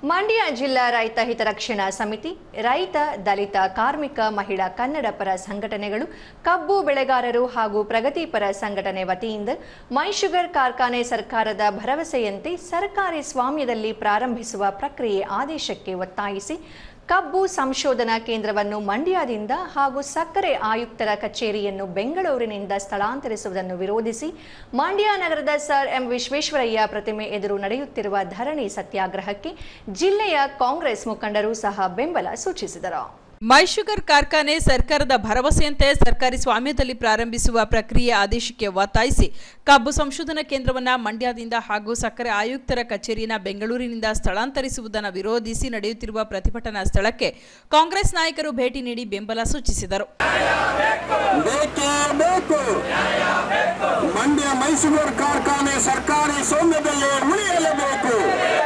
ಮಂಡ್ಯ ಜಿಲ್ಲಾ ರೈತ ಹಿತರಕ್ಷಣಾ ಸಮಿತಿ ರೈತ ದಲಿತ ಕಾರ್ಮಿಕ ಮಹಿಳಾ ಕನ್ನಡ ಪರ ಸಂಘಟನೆಗಳು ಕಬ್ಬು ಬೆಳೆಗಾರರು ಹಾಗೂ ಪ್ರಗತಿಪರ ಸಂಘಟನೆ ವತಿಯಿಂದ ಮೈಶುಗರ್ ಕಾರ್ಖಾನೆ ಸರ್ಕಾರದ ಭರವಸೆಯಂತೆ ಸರ್ಕಾರಿ ಸ್ವಾಮ್ಯದಲ್ಲಿ ಪ್ರಾರಂಭಿಸುವ ಪ್ರಕ್ರಿಯೆ ಆದೇಶಕ್ಕೆ ಒತ್ತಾಯಿಸಿ ಕಬ್ಬು ಸಂಶೋಧನಾ ಕೇಂದ್ರವನ್ನು ಮಂಡ್ಯದಿಂದ ಹಾಗೂ ಸಕ್ಕರೆ ಆಯುಕ್ತರ ಕಚೇರಿಯನ್ನು ಬೆಂಗಳೂರಿನಿಂದ ಸ್ಥಳಾಂತರಿಸುವುದನ್ನು ವಿರೋಧಿಸಿ ಮಂಡ್ಯ ನಗರದ ಸರ್ ಎಂ ವಿಶ್ವೇಶ್ವರಯ್ಯ ಪ್ರತಿಮೆ ಎದುರು ನಡೆಯುತ್ತಿರುವ ಧರಣಿ ಸತ್ಯಾಗ್ರಹಕ್ಕೆ ಜಿಲ್ಲೆಯ ಕಾಂಗ್ರೆಸ್ ಮುಖಂಡರು ಸಹ ಬೆಂಬಲ ಸೂಚಿಸಿದರು ಮೈಶುಗರ್ ಕಾರ್ಖಾನೆ ಸರ್ಕಾರದ ಭರವಸೆಯಂತೆ ಸರ್ಕಾರಿ ಸ್ವಾಮ್ಯದಲ್ಲಿ ಪ್ರಾರಂಭಿಸುವ ಪ್ರಕ್ರಿಯೆ ಆದೇಶಕ್ಕೆ ಒತ್ತಾಯಿಸಿ ಕಬ್ಬು ಸಂಶೋಧನಾ ಕೇಂದ್ರವನ್ನ ಮಂಡ್ಯದಿಂದ ಹಾಗೂ ಸಕ್ಕರೆ ಆಯುಕ್ತರ ಕಚೇರಿನ ಬೆಂಗಳೂರಿನಿಂದ ಸ್ಥಳಾಂತರಿಸುವುದನ್ನು ವಿರೋಧಿಸಿ ನಡೆಯುತ್ತಿರುವ ಪ್ರತಿಭಟನಾ ಸ್ಥಳಕ್ಕೆ ಕಾಂಗ್ರೆಸ್ ನಾಯಕರು ಭೇಟಿ ನೀಡಿ ಬೆಂಬಲ ಸೂಚಿಸಿದರು ಬೇಕೇ ಬೇಕು ಮಂಡ್ಯ ಮೈಸೂರು ಕಾರ್ಖಾನೆ ಸರ್ಕಾರಿ ಸ್ವಾಮ್ಯದಲ್ಲಿ ಉಳಿಯಲೇಬೇಕು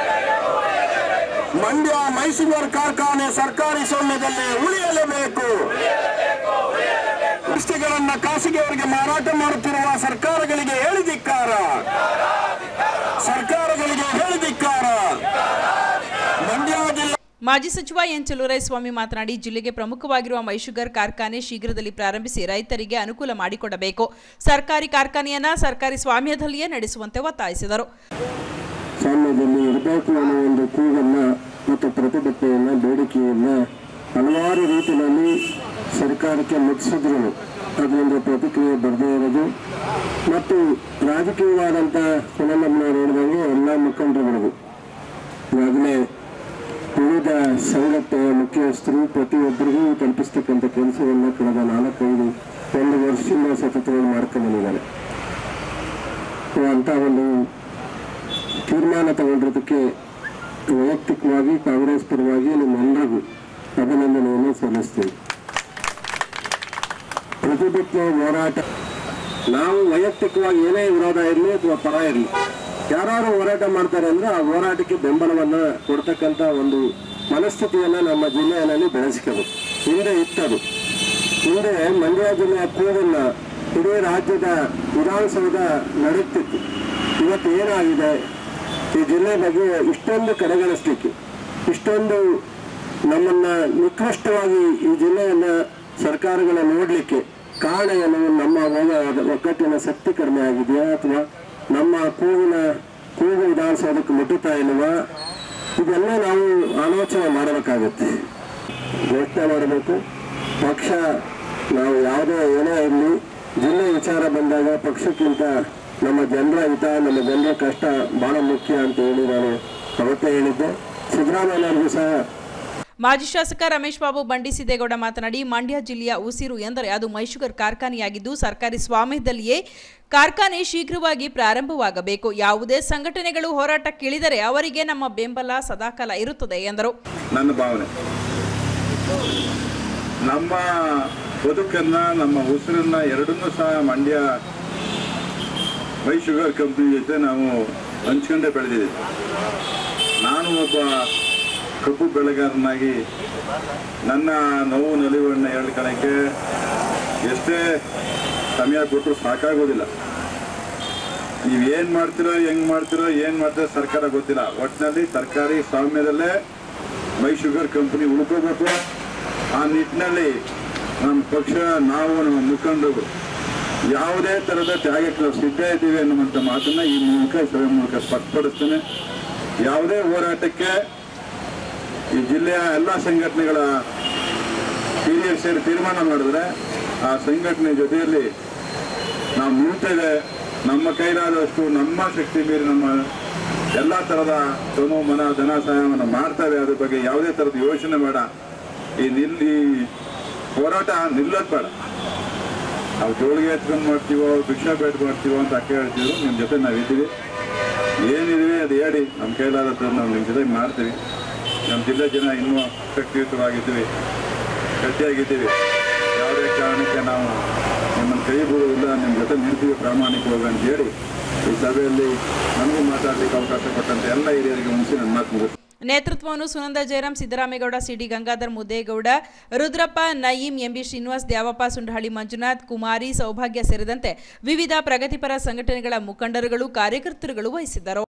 ಮಂಡ್ಯ ಮೈಸೂರು ಕಾರ್ಖಾನೆ ಸರ್ಕಾರಿ ಸ್ವಾಮ್ಯದಲ್ಲಿ ಉಳಿಯಲೇಬೇಕು ವಸ್ತುಗಳನ್ನ ಖಾಸಗಿಯವರಿಗೆ ಮಾರಾಟ ಮಾಡುತ್ತಿರುವ ಸರ್ಕಾರಗಳಿಗೆ ಹೇಳಿದಿಕ್ಕಾರ ಸರ್ಕಾರಗಳಿಗೆ ಹೇಳಿದಿಕ್ಕಾರ ಮಂಡ್ಯ ಜಿಲ್ಲೆ ಮಾಜಿ ಸಚಿವ ಎನ್ ಸ್ವಾಮಿ ಮಾತನಾಡಿ ಜಿಲ್ಲೆಗೆ ಪ್ರಮುಖವಾಗಿರುವ ಮೈಶುಗರ್ ಕಾರ್ಖಾನೆ ಶೀಘ್ರದಲ್ಲಿ ಪ್ರಾರಂಭಿಸಿ ರೈತರಿಗೆ ಅನುಕೂಲ ಮಾಡಿಕೊಡಬೇಕು ಸರ್ಕಾರಿ ಕಾರ್ಖಾನೆಯನ್ನ ಸರ್ಕಾರಿ ಸ್ವಾಮ್ಯದಲ್ಲಿಯೇ ನಡೆಸುವಂತೆ ಒತ್ತಾಯಿಸಿದರು ಸಾಮ್ಯದಲ್ಲಿ ಇರಬೇಕು ಅನ್ನೋ ಒಂದು ಕೂಗನ್ನ ಮತ್ತು ಪ್ರತಿಭಟನೆಯನ್ನ ಬೇಡಿಕೆಯನ್ನ ಹಲವಾರು ರೀತಿಯಲ್ಲಿ ಸರ್ಕಾರಕ್ಕೆ ಮುಟ್ಟಿಸಿದ್ರು ಅದರಿಂದ ಪ್ರತಿಕ್ರಿಯೆ ಬರದೇ ಇರೋದು ಮತ್ತು ರಾಜಕೀಯವಾದಂಥ ಸುನಂದಮ್ಮನವರು ಹೇಳಿದಂಗೆ ಎಲ್ಲ ಮುಖಂಡರುಗಳಿಗೂ ಈಗಾಗಲೇ ವಿವಿಧ ಸಂಘಟನೆಯ ಮುಖ್ಯಸ್ಥರು ಪ್ರತಿಯೊಬ್ಬರಿಗೂ ತಲುಪಿಸ್ತಕ್ಕಂಥ ಕೆಲಸವನ್ನು ಕಳೆದ ನಾಲ್ಕೈದು ಒಂದು ವರ್ಷದಿಂದ ಸತತವಾಗಿ ಮಾಡ್ಕೊಂಡು ಬಂದಿದ್ದಾರೆ ಅಂತ ಒಂದು ತೀರ್ಮಾನ ತಗೊಂಡಿರೋದಕ್ಕೆ ವೈಯಕ್ತಿಕವಾಗಿ ಕಾಂಗ್ರೆಸ್ ಪರವಾಗಿ ನಿಮ್ಮೆಲ್ಲರಿಗೂ ಅಭಿನಂದನೆಯನ್ನು ಸಲ್ಲಿಸ್ತೀವಿ ಪ್ರತಿಭಟನೆ ಹೋರಾಟ ನಾವು ವೈಯಕ್ತಿಕವಾಗಿ ಏನೇ ವಿರೋಧ ಇರಲಿ ಅಥವಾ ಪರ ಇರಲಿ ಯಾರು ಹೋರಾಟ ಮಾಡ್ತಾರೆ ಅಂದ್ರೆ ಆ ಹೋರಾಟಕ್ಕೆ ಬೆಂಬಲವನ್ನ ಕೊಡ್ತಕ್ಕಂಥ ಒಂದು ಮನಸ್ಥಿತಿಯನ್ನ ನಮ್ಮ ಜಿಲ್ಲೆಯಲ್ಲಿ ಬೆಳೆಸ್ಕೋಬೇಕು ಹಿಂದೆ ಇತ್ತದು ಹಿಂದೆ ಮಂಡ್ಯ ಜಿಲ್ಲೆಯ ಕೂಗನ್ನ ಇಡೀ ರಾಜ್ಯದ ವಿಧಾನಸೌಧ ನಡೆಯುತ್ತಿತ್ತು ಇವತ್ತು ಏನಾಗಿದೆ ಈ ಜಿಲ್ಲೆ ಬಗ್ಗೆ ಇಷ್ಟೊಂದು ಕಡೆಗಣಿಸ್ಲಿಕ್ಕೆ ಇಷ್ಟೊಂದು ನಮ್ಮನ್ನ ನಿಕೃಷ್ಟವಾಗಿ ಈ ಜಿಲ್ಲೆಯನ್ನ ಸರ್ಕಾರಗಳ ನೋಡ್ಲಿಕ್ಕೆ ಕಾರಣ ಏನು ನಮ್ಮ ಹೋಗ- ಒಕ್ಕಟ್ಟಿನ ಶಕ್ತಿ ಕಡಿಮೆ ಆಗಿದೆಯಾ ಅಥವಾ ನಮ್ಮ ಕೂಗಿನ ಕೂಗು ವಿಧಾನಸೌಧಕ್ಕೆ ಮುಟ್ಟುತ್ತಾ ಇಲ್ವಾ ಇದೆಲ್ಲ ನಾವು ಆಲೋಚನೆ ಮಾಡಬೇಕಾಗುತ್ತೆ ಘೋಷಣೆ ಮಾಡಬೇಕು ಪಕ್ಷ ನಾವು ಯಾವುದೇ ಏನೇ ಇರಲಿ ಜಿಲ್ಲೆ ವಿಚಾರ ಬಂದಾಗ ಪಕ್ಷಕ್ಕಿಂತ ನಮ್ಮ ಜನರ ಹಿತ ನಮ್ಮ ಜನರ ಕಷ್ಟ ಬಹಳ ಮುಖ್ಯ ಅಂತ ಹೇಳಿ ನಾನು ಅವತ್ತೇ ಹೇಳಿದ್ದೆ ಸಿದ್ದರಾಮಯ್ಯನವ್ರಿಗೂ ಸಹ ಮಾಜಿ ಶಾಸಕ ರಮೇಶ್ ಬಾಬು ಬಂಡಿಸಿದ್ದೇಗೌಡ ಮಾತನಾಡಿ ಮಂಡ್ಯ ಜಿಲ್ಲೆಯ ಉಸಿರು ಎಂದರೆ ಅದು ಮೈಶುಗರ್ ಕಾರ್ಖಾನೆಯಾಗಿದ್ದು ಸರ್ಕಾರಿ ಸ್ವಾಮ್ಯದಲ್ಲಿಯೇ ಕಾರ್ಖಾನೆ ಶೀಘ್ರವಾಗಿ ಪ್ರಾರಂಭವಾಗಬೇಕು ಯಾವುದೇ ಸಂಘಟನೆಗಳು ಹೋರಾಟಕ್ಕಿಳಿದರೆ ಅವರಿಗೆ ನಮ್ಮ ಬೆಂಬಲ ಸದಾಕಾಲ ಇರುತ್ತದೆ ಎಂದರು ನನ್ನ ಭಾವನೆ ನಮ್ಮ ಬದುಕನ್ನ ನಮ್ಮ ಉಸಿರನ್ನ ಎರಡನ್ನೂ ಸಹ ಮಂಡ್ಯ ಮೈ ಶುಗರ್ ಕಂಪ್ನಿ ಜೊತೆ ನಾವು ಹಂಚ್ಕೊಂಡೇ ಬೆಳೆದಿದ್ದೀವಿ ನಾನು ಒಬ್ಬ ಕಬ್ಬು ಬೆಳೆಗಾರನಾಗಿ ನನ್ನ ನೋವು ನಲಿವನ್ನು ಹೇಳ್ಕೊಳಕ್ಕೆ ಎಷ್ಟೇ ಸಮಯ ಕೊಟ್ಟರು ಸಾಕಾಗೋದಿಲ್ಲ ನೀವೇನು ಮಾಡ್ತಿರೋ ಹೆಂಗ್ ಮಾಡ್ತಿರೋ ಏನು ಮಾಡ್ತಿರೋ ಸರ್ಕಾರ ಗೊತ್ತಿಲ್ಲ ಒಟ್ಟಿನಲ್ಲಿ ಸರ್ಕಾರಿ ಸ್ವಾಮ್ಯದಲ್ಲೇ ಮೈ ಶುಗರ್ ಕಂಪನಿ ಉಳ್ಕೋಬೇಕು ಆ ನಿಟ್ಟಿನಲ್ಲಿ ನಮ್ಮ ಪಕ್ಷ ನಾವು ನಮ್ಮ ಮುಖಂಡರು ಯಾವುದೇ ಥರದ ತ್ಯಾಗಕ್ಕೆ ನಾವು ಸಿದ್ಧ ಇದ್ದೀವಿ ಅನ್ನುವಂಥ ಮಾತನ್ನ ಈ ಮೂಲಕ ಸಭೆ ಮೂಲಕ ಸ್ಪಷ್ಟಪಡಿಸ್ತೇನೆ ಯಾವುದೇ ಹೋರಾಟಕ್ಕೆ ಈ ಜಿಲ್ಲೆಯ ಎಲ್ಲ ಸಂಘಟನೆಗಳ ಹಿರಿಯರು ಸೇರಿ ತೀರ್ಮಾನ ಮಾಡಿದ್ರೆ ಆ ಸಂಘಟನೆ ಜೊತೆಯಲ್ಲಿ ನಾವು ನಿಲ್ತೇವೆ ನಮ್ಮ ಕೈಲಾದಷ್ಟು ನಮ್ಮ ಶಕ್ತಿ ಮೀರಿ ನಮ್ಮ ಎಲ್ಲ ಥರದ ತನು ಮನ ಧನ ಸಹಾಯವನ್ನು ಮಾಡ್ತೇವೆ ಅದ್ರ ಬಗ್ಗೆ ಯಾವುದೇ ಥರದ ಯೋಚನೆ ಬೇಡ ಈ ನಿಲ್ ಈ ಹೋರಾಟ ನಿಲ್ಲೋದು ಬೇಡ ನಾವು ಜೋಳಿಗೆ ಎತ್ಕೊಂಡು ಮಾಡ್ತೀವೋ ಭಿಕ್ಷಾ ಬೇಟ ಮಾಡ್ತೀವೋ ಅಂತ ಅಕ್ಕ ಹೇಳ್ತಿದ್ರು ನಿಮ್ಮ ಜೊತೆ ನಾವು ಇದ್ದೀವಿ ಏನಿದೀವಿ ಅದು ಹೇಳಿ ನಮ್ಮ ಕೈಲಾದದ್ದು ನಾವು ನಿಮ್ಮ ಜೊತೆ ಮಾಡ್ತೀವಿ ನಮ್ಮ ಜಿಲ್ಲೆ ಜನ ಇನ್ನೂ ಶಕ್ತಿಯುತವಾಗಿದ್ದೀವಿ ಗಟ್ಟಿಯಾಗಿದ್ದೀವಿ ಯಾವುದೇ ಕಾರಣಕ್ಕೆ ನಾವು ನಿಮ್ಮನ್ನು ಕೈ ಬಿಡುವುದಿಲ್ಲ ನಿಮ್ಮ ಜೊತೆ ನಿಲ್ತೀವಿ ಪ್ರಾಮಾಣಿಕವಾಗಿ ಅಂತ ಹೇಳಿ ಈ ಸಭೆಯಲ್ಲಿ ನನಗೂ ಮಾತಾಡಲಿಕ್ಕೆ ಅವಕಾಶ ಕೊಟ್ಟಂತ ಎಲ್ಲ ಹಿರಿಯರಿಗೆ ಮುಗಿಸಿ ನನ್ನ ಮಾತು ಮುಗಿಸ್ತೀನಿ ನೇತೃತ್ವವನ್ನು ಸುನಂದ ಜಯರಾಮ್ ಸಿದ್ದರಾಮೇಗೌಡ ಸಿಡಿ ಗಂಗಾಧರ್ ಮುದ್ದೇಗೌಡ ರುದ್ರಪ್ಪ ನಯೀಂ ಎಂಬಿ ಶ್ರೀನಿವಾಸ್ ದ್ಯಾವಪ್ಪ ಸುಂಡಹಳ್ಳಿ ಮಂಜುನಾಥ್ ಕುಮಾರಿ ಸೌಭಾಗ್ಯ ಸೇರಿದಂತೆ ವಿವಿಧ ಪ್ರಗತಿಪರ ಸಂಘಟನೆಗಳ ಮುಖಂಡರುಗಳು ಕಾರ್ಯಕರ್ತರುಗಳು ವಹಿಸಿದ್ದರು